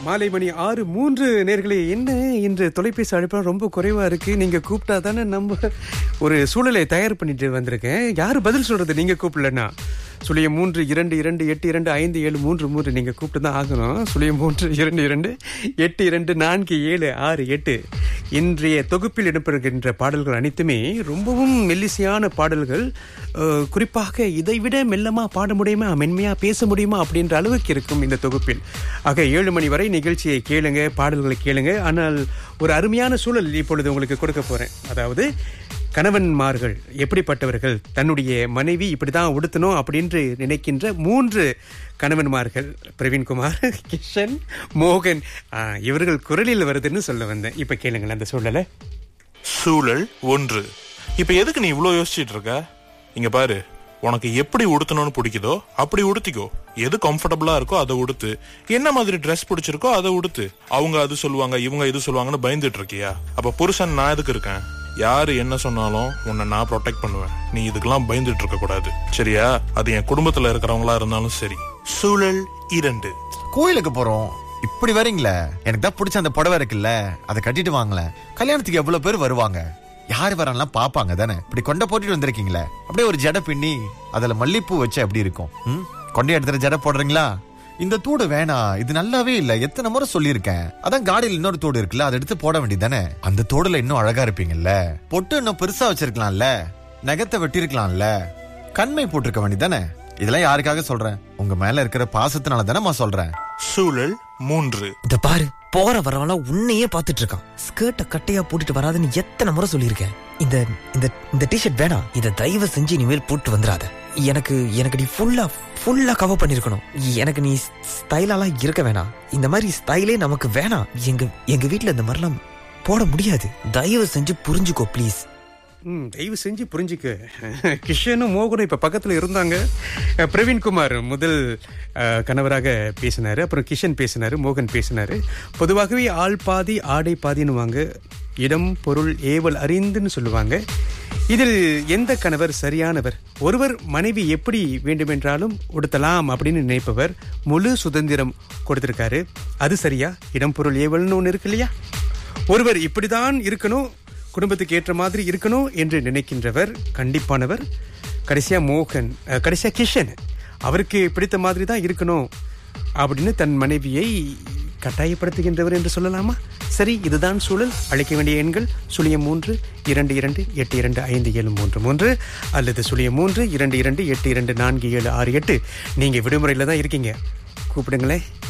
மாலை மணி ஆறு மூன்று நேர்களே என்ன இன்று தொலைபேசி அழைப்பு ரொம்ப குறைவா இருக்கு நீங்க கூப்பிட்டா தானே நம்ம ஒரு சூழலை தயார் பண்ணிட்டு வந்திருக்கேன் யாரு பதில் சொல்றது நீங்க கூப்பிடலன்னா சுழிய மூன்று இரண்டு இரண்டு எட்டு இரண்டு ஐந்து ஏழு மூன்று மூன்று நீங்க கூப்பிட்டு தான் ஆகணும் சுழிய மூன்று இரண்டு இரண்டு எட்டு இரண்டு நான்கு ஏழு ஆறு எட்டு இன்றைய தொகுப்பில் இடம்பெறுகின்ற பாடல்கள் அனைத்துமே ரொம்பவும் மெல்லிசையான பாடல்கள் அஹ், குறிப்பாக இதைவிட மெல்லமா பாட முடியுமா மென்மையா பேச முடியுமா அப்படின்ற அளவுக்கு இருக்கும் இந்த தொகுப்பில் ஆக ஏழு மணி வரை நிகழ்ச்சியை கேளுங்க பாடல்களை கேளுங்க ஆனால் ஒரு அருமையான சூழல் இப்பொழுது உங்களுக்கு கொடுக்க போறேன் அதாவது கணவன்மார்கள் எப்படிப்பட்டவர்கள் தன்னுடைய மனைவி இப்படிதான் உடுத்தணும் அப்படின்று நினைக்கின்ற மூன்று கணவன்மார்கள் பிரவீன்குமார் கிஷன் மோகன் ஆ, இவர்கள் குரலில் வருதுன்னு சொல்ல வந்தேன் இப்ப கேளுங்களேன் அந்த சூழலை சூழல் ஒன்று இப்ப எதுக்கு நீ இவ்ளோ யோசிச்சிட்டு இருக்க இங்க பாரு உனக்கு எப்படி உடுத்தணும்னு பிடிக்குதோ அப்படி உடுத்திக்கோ எது கம்ஃபர்டபுளா இருக்கோ அதை உடுத்து என்ன மாதிரி ட்ரெஸ் பிடிச்சிருக்கோ அதை உடுத்து அவங்க அது சொல்லுவாங்க இவங்க இது சொல்லுவாங்கன்னு பயந்துட்டு இருக்கியா அப்ப புருஷன் நான் எதுக்கு இருக்கேன் யாரு என்ன சொன்னாலும் உன்னை நான் ப்ரொடெக்ட் பண்ணுவேன் நீ இதுக்கெல்லாம் பயந்துட்டு இருக்க கூடாது சரியா அது என் குடும்பத்துல இருக்கிறவங்களா இருந்தாலும் சரி சூழல் இரண்டு கோயிலுக்கு போறோம் இப்படி வரீங்களே எனக்கு தான் பிடிச்ச அந்த புடவை இருக்குல்ல அதை கட்டிட்டு வாங்களேன் கல்யாணத்துக்கு எவ்வளவு பேர் வருவாங்க யார் வரலாம் பாப்பாங்க தானே இப்படி கொண்ட போட்டுட்டு வந்திருக்கீங்களே அப்படியே ஒரு ஜடை பின்னி அதுல மல்லிப்பூ வச்சு எப்படி இருக்கும் ம்? கொண்டை எடுத்துற ஜடை போடுறீங்களா இந்த தூடு வேணாம் இது நல்லாவே இல்ல எத்தனை முறை சொல்லியிருக்கேன் அதான் காடியில் இன்னொரு தோடு இருக்குல்ல அதை எடுத்து போட வேண்டியதானே அந்த தோடுல இன்னும் அழகா இருப்பீங்கல்ல பொட்டு இன்னும் பெருசா வச்சிருக்கலாம்ல நகத்தை வெட்டியிருக்கலாம்ல கண்மை போட்டிருக்க வேண்டியதானே இதெல்லாம் யாருக்காக சொல்றேன் உங்க மேல இருக்கிற பாசத்தினால தானே சொல்றேன் சூழல் மூன்று இந்த பாரு போற வரவெல்லாம் உன்னையே பாத்துட்டு இருக்கான் ஸ்கர்ட்ட கட்டையா போட்டுட்டு வராதுன்னு எத்தனை முறை சொல்லியிருக்கேன் இந்த இந்த இந்த டிஷர்ட் வேணாம் இத தயவு செஞ்சு இனிமேல் போட்டு வந்துடாத எனக்கு எனக்கு நீ ஃபுல்லா ஃபுல்லா கவர் பண்ணிருக்கணும் எனக்கு நீ ஸ்டைலாலாம் இருக்க வேணாம் இந்த மாதிரி ஸ்டைலே நமக்கு வேணாம் எங்க எங்க வீட்ல இந்த மாதிரிலாம் போட முடியாது தயவு செஞ்சு புரிஞ்சுக்கோ ப்ளீஸ் ம் தயவு செஞ்சு புரிஞ்சுக்க கிஷனும் மோகனும் இப்ப பக்கத்துல இருந்தாங்க அஹ், பிரவீன்குமார் முதல் அஹ், கணவராக பேசினாரு அப்புறம் கிஷன் பேசினாரு மோகன் பேசினாரு பொதுவாகவே ஆள் பாதி ஆடை பாதின்னுவாங்க இடம் பொருள் ஏவல் அறிந்துன்னு சொல்லுவாங்க இதில் எந்த கணவர் சரியானவர் ஒருவர் மனைவி எப்படி வேண்டுமென்றாலும் உடுத்தலாம் அப்படின்னு நினைப்பவர் முழு சுதந்திரம் கொடுத்திருக்காரு அது சரியா இடம் பொருள் ஏவல்னு ஒன்று இருக்கு இல்லையா ஒருவர் இப்படிதான் இருக்கணும் குடும்பத்துக்கு ஏற்ற மாதிரி இருக்கணும் என்று நினைக்கின்றவர் கண்டிப்பானவர் கடைசியா மோகன் அஹ், கடைசியா கிஷன் அவருக்கு பிடித்த மாதிரி தான் இருக்கணும் அப்படின்னு தன் மனைவியை கட்டாயப்படுத்துகின்றவர் என்று சொல்லலாமா சரி இதுதான் சூழல் அழைக்க வேண்டிய எண்கள் சுழியம் மூன்று இரண்டு இரண்டு எட்டு இரண்டு ஐந்து ஏழு மூன்று மூன்று அல்லது சுழியம் மூன்று இரண்டு இரண்டு எட்டு இரண்டு நான்கு ஏழு ஆறு எட்டு நீங்க விடுமுறையில தான் இருக்கீங்க கூப்பிடுங்களேன்